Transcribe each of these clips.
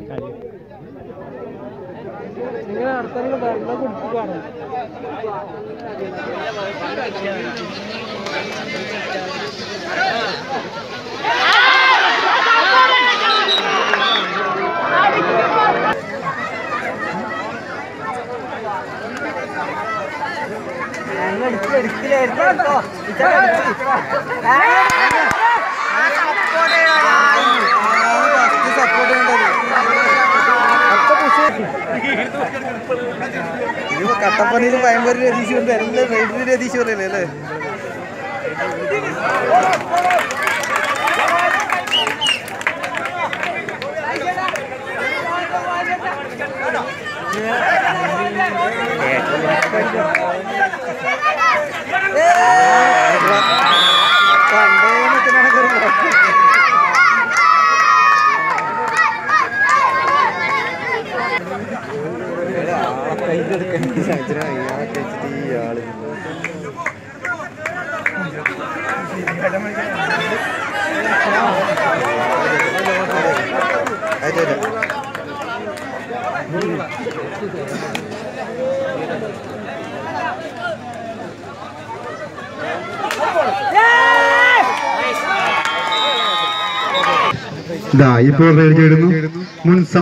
ഇങ്ങനെ നടത്താനുള്ള വെള്ളം കൊടുത്തു കാണും കട്ടപ്പനയിൽ ഭയങ്കര രതീശ് ഉണ്ട് എല്ലാം റെയ്ഡിന് രതീശ് പറയല്ലേ അല്ലേ ഇതാ ഇപ്പോൾ റെഡി ചെയ്യുന്നു മുൻ സം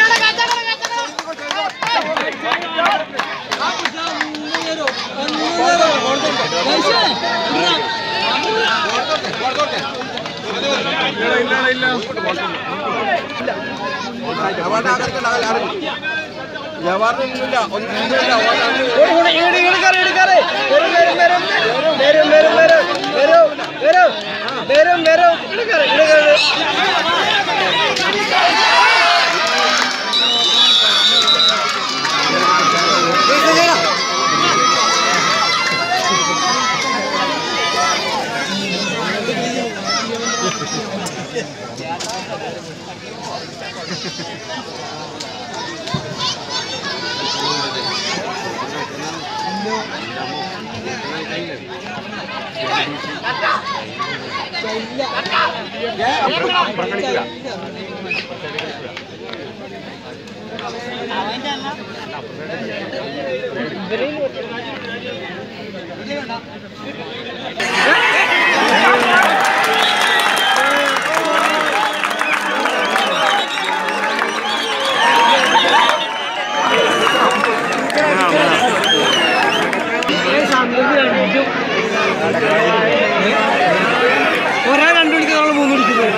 ഒരാ രണ്ടു മണിക്ക് നമ്മൾ മൂന്ന് മണിക്ക്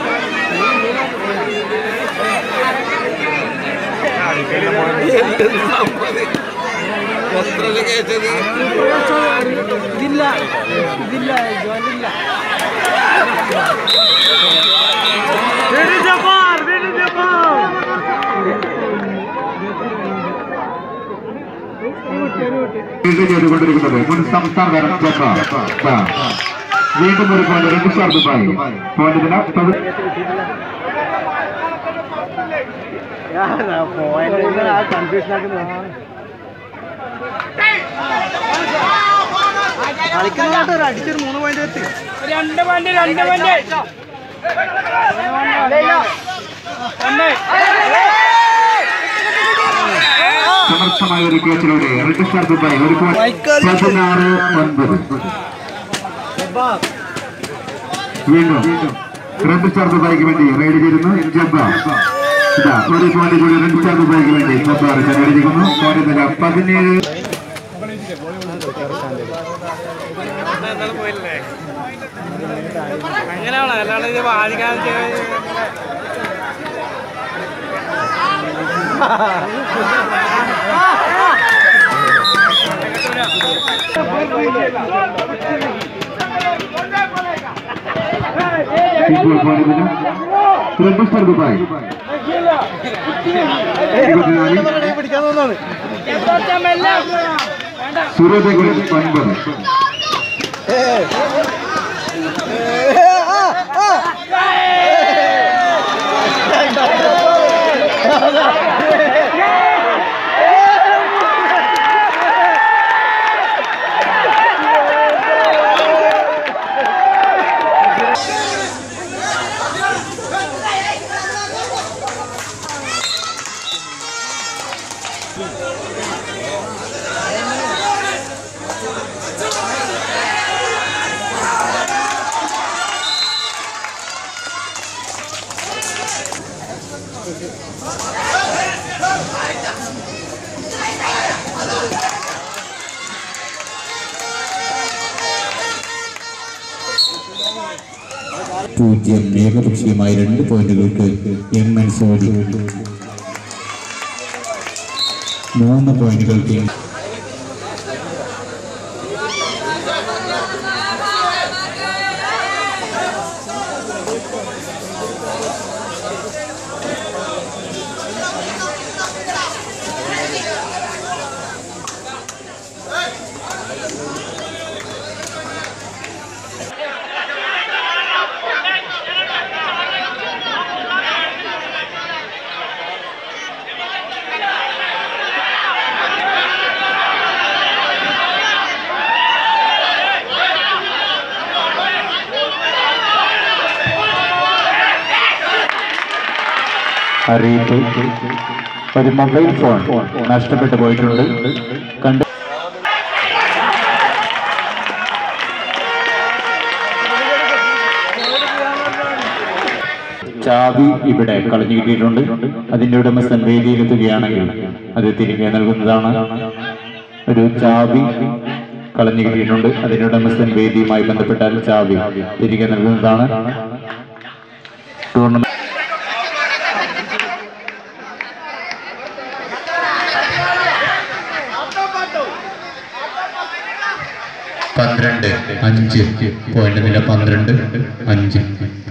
ഇതില്ല ഇതില്ല ജോയിന്റ് ഇല്ല വീണ്ടും ചെയ്തുകൊണ്ടിരിക്കുന്നത് മുൻ സംസ്ഥാന താരം ജബ്ബ. ദാ. വീണ്ടും ഒരു പോയിന്റ് രണ്ട് സ്റ്റാർ ദുബായ് പോയിന്റ് ദിനം പതി- കൺഫ്യൂഷൻ ആക്കുന്നു കളിക്കുന്നുണ്ട് ഒരു അടിച്ചൊരു മൂന്ന് പോയിന്റ് എത്തി രണ്ട് പോയിന്റ് രണ്ട് പോയിന്റ് സമർത്ഥമായ ഒരു കേസിലൂടെ രണ്ട് സ്റ്റാർ ദുബായ് ഒരു പോയിന്റ് പതിനാറ് ഒൻപത് വീണ്ടും രണ്ട് സ്റ്റാർ ദുബായിക്ക് വേണ്ടി റൈഡ് ചെയ്യുന്നു ജബ്ബ ഇതാ ഒരു പോയിന്റ് കൂടി രണ്ട് സ്റ്റാർ ദുബായിക്ക് വേണ്ടി ജബ്ബാർ റൈഡിക്കുന്നു പോയിന്റ് നില പതിനേഴ് അങ്ങനെയാണ് അല്ലാണ്ട് ഇത് ബാധിക്കാൻ ഇപ്പോൾ പോയിന്റ് ദിനം രണ്ട് സ്റ്റാർ ദുബായ് ഇരുപത്തിനാല് പിടിക്കാൻ തോന്നാണ് സൂര്യദേവൻ ഒൻപത് പൂജ്യം ഏകപക്ഷീയമായ രണ്ട് പോയിന്റുകൾക്ക് യങ് മെൻസ് ഓടി മൂന്ന് പോയിന്റുകൾക്ക് അറിയിപ്പ് ഒരു മൊബൈൽ ഫോൺ നഷ്ടപ്പെട്ടു പോയിട്ടുണ്ട് കണ്ട് ചാവി ഇവിടെ കളഞ്ഞു കിട്ടിയിട്ടുണ്ട് അതിന്റെ ഉടമസ്ഥൻ വേദിയിലെത്തുകയാണെങ്കിൽ അത് തിരികെ നൽകുന്നതാണ് ഒരു ചാവി കളഞ്ഞു കിട്ടിയിട്ടുണ്ട് അതിന്റെ ഉടമസ്ഥൻ വേദിയുമായി ബന്ധപ്പെട്ടാൽ ചാവി തിരികെ നൽകുന്നതാണ് ടൂർണമെന്റ് പന്ത്രണ്ട് അഞ്ച് പോയിന്റ് നില പന്ത്രണ്ട് അഞ്ച്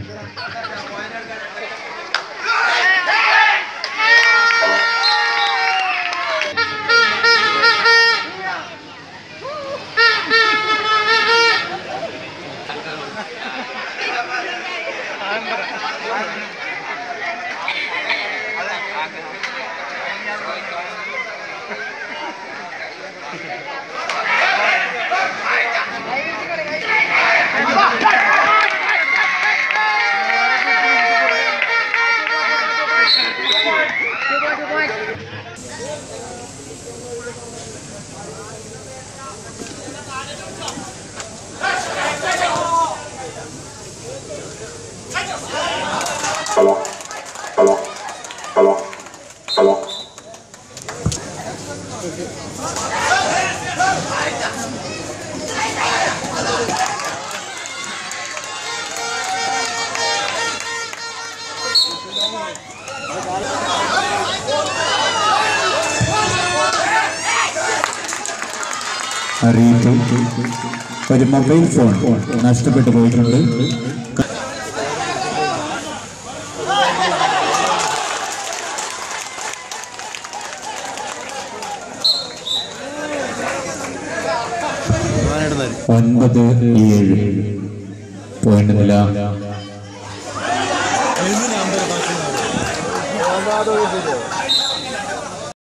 അറിയിപ്പ് ഒരു മൊബൈൽ ഫോൺ നഷ്ടപ്പെട്ടു പോയിട്ടുണ്ട് ഒൻപത് ഏഴ് പോയിന്റ് നില ഒമ്പതാമത്